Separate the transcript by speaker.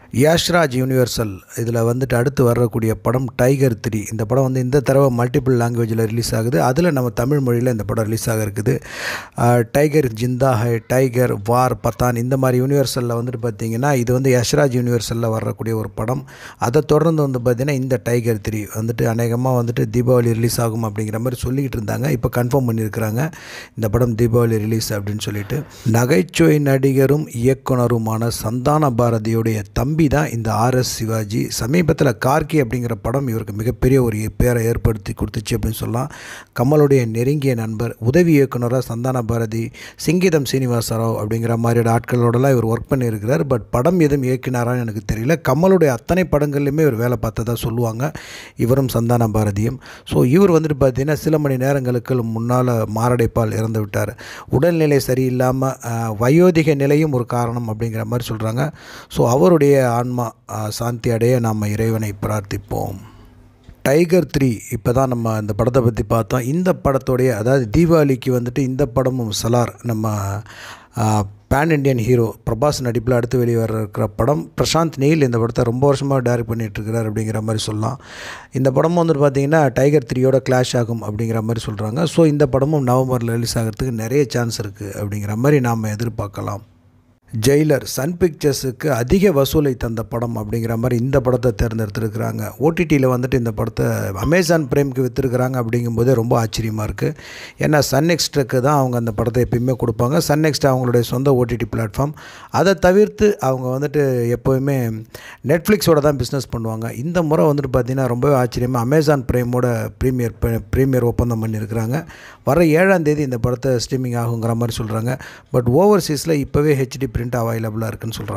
Speaker 1: யாஷ்ராஜ் universal இதில் வந்துட்டு அடுத்து வரக்கூடிய படம் டைகர் த்ரீ இந்த படம் வந்து இந்த தடவை மல்டிபிள் லாங்குவேஜில் ரிலீஸ் ஆகுது அதில் நம்ம தமிழ் மொழியில் இந்த படம் ரிலீஸ் ஆக இருக்குது ஆஹ், Tiger Zinda Hai Tiger War Pathaan இந்த மாதிரி யூனிவர்சலில் வந்துட்டு பார்த்தீங்கன்னா இது வந்து யஷ்ராஜ் யூனிவர்சலில் வரக்கூடிய ஒரு படம் அதை தொடர்ந்து வந்து பார்த்தீங்கன்னா இந்த டைகர் த்ரீ வந்துட்டு அநேகமாக வந்துட்டு தீபாவளி ரிலீஸ் ஆகும் அப்படிங்கிற மாதிரி சொல்லிக்கிட்டு இருந்தாங்க இப்போ கன்ஃபார்ம் பண்ணியிருக்கிறாங்க இந்த படம் தீபாவளி ரிலீஸ் அப்படின்னு சொல்லிட்டு நகைச்சுவை நடிகரும் இயக்குனருமான சந்தான பாரதியுடைய தம்பி தான் இந்த ஆர்எஸ் சிவாஜி சமீபத்தில் கார்கி அப்படிங்கிற படம் இவருக்கு மிகப்பெரிய ஒரு பேரை ஏற்படுத்தி கொடுத்துச்சு அப்படின்னு சொல்லலாம் கமலுடைய நெருங்கிய நண்பர் உதவி இயக்குனராக சந்தான பாரதி சிங்கீதம் சீனிவாச ராவ் அப்படிங்கிற மாதிரியான ஆட்களோடலாம் இவர் ஒர்க் பண்ணியிருக்கிறார் பட் படம் எதுவும் இயக்கினாரான்னு எனக்கு தெரியல கமலுடைய அத்தனை படங்கள்லையுமே இவர் வேலை பார்த்ததா சொல்லுவாங்க இவரும் சந்தான பாரதியும் ஸோ இவர் வந்துட்டு பார்த்தீங்கன்னா சில மணி நேரங்களுக்கு முன்னால் மாரடைப்பால் இறந்து விட்டார் உடல்நிலை சரியில்லாமல் ஆஹ், வயோதிக நிலையும் ஒரு காரணம் அப்படிங்கிற மாதிரி சொல்கிறாங்க ஸோ அவருடைய ஆன்மா ஆஹ், சாந்தி அடைய நாம் இறைவனை பிரார்த்திப்போம் டைகர் த்ரீ இப்போ தான் நம்ம இந்த படத்தை பற்றி பார்த்தோம் இந்த படத்தோடைய அதாவது தீபாவளிக்கு வந்துட்டு இந்த படமும் சலார் நம்ம பேன் இண்டியன் ஹீரோ பிரபாஸ் நடிப்பில் அடுத்து வெளியே வர இருக்கிற படம் பிரசாந்த் நெயில் இந்த படத்தை ரொம்ப வருஷமாக டைரக்ட் பண்ணிகிட்ருக்கிறார் அப்படிங்கிற மாதிரி சொல்லலாம் இந்த படமும் வந்துட்டு பார்த்தீங்கன்னா டைகர் த்ரீயோட கிளாஷ் ஆகும் அப்படிங்கிற மாதிரி சொல்கிறாங்க ஸோ இந்த படமும் நவம்பரில் ரிலீஸ் ஆகிறதுக்கு நிறைய சான்ஸ் இருக்குது அப்படிங்கிற மாதிரி நாம் எதிர்பார்க்கலாம் ஜெயிலர் சன் பிக்சர்ஸுக்கு அதிக வசூலை தந்த படம் அப்படிங்கிற மாதிரி இந்த படத்தை தேர்ந்தெடுத்திருக்கிறாங்க ஓடிடியில் வந்துட்டு இந்த படத்தை அமேசான் பிரேம்க்கு விற்றுருக்குறாங்க அப்படிங்கும்போதே ரொம்ப ஆச்சரியமாக இருக்குது ஏன்னா சன் நெக்ஸ்ட்டுக்கு தான் அவங்க அந்த படத்தை எப்பயுமே கொடுப்பாங்க சன் நெக்ஸ்ட் அவங்களுடைய சொந்த ஓடிடி பிளாட்ஃபார்ம் அதை தவிர்த்து அவங்க வந்துட்டு எப்போவுமே நெட்ஃப்ளிக்ஸோட தான் பிஸ்னஸ் பண்ணுவாங்க இந்த முறை வந்துட்டு பார்த்திங்கன்னா ரொம்பவே ஆச்சரியமாக அமேசான் பிரேமோட ப்ரீமியர் ப்ரீமியர் ஒப்பந்தம் பண்ணியிருக்கிறாங்க வர ஏழாம் தேதி இந்த படத்தை ஸ்ட்ரீமிங் ஆகுங்கிற மாதிரி சொல்கிறாங்க பட் ஓவர்சீஸில் இப்போவே ஹெச்டி பிரிண்ட் அவைலபிளாக இருக்குன்னு சொல்கிறாங்க